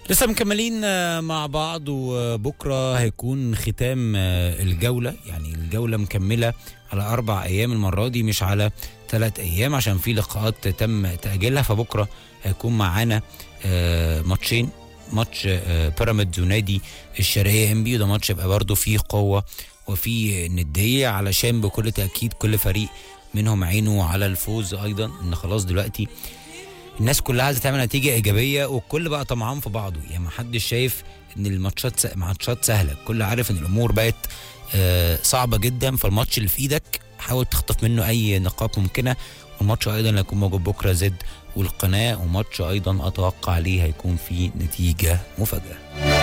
لسه مكملين آه، مع بعض وبكره هيكون ختام آه، الجوله يعني الجوله مكمله على اربع ايام المره دي مش على ثلاث ايام عشان في لقاءات تم تاجيلها فبكره هيكون معانا آه، ماتشين ماتش آه، بيراميدز ونادي الشرقيه ام بي وده ماتش يبقى برضه فيه قوه وفيه نديه علشان بكل تاكيد كل فريق منهم عينه على الفوز ايضا ان خلاص دلوقتي الناس كلها عايزه تعمل نتيجه ايجابيه والكل بقى طمعان في بعضه يعني ما حدش شايف ان الماتشات س- ماتشات سهله الكل عارف ان الامور بقت آه، صعبه جدا فالماتش اللي في ايدك حاول تخطف منه اي نقاط ممكنه والماتش ايضا اللي هيكون موجود بكره زد والقناه وماتش ايضا اتوقع عليه هيكون فيه نتيجه مفاجاه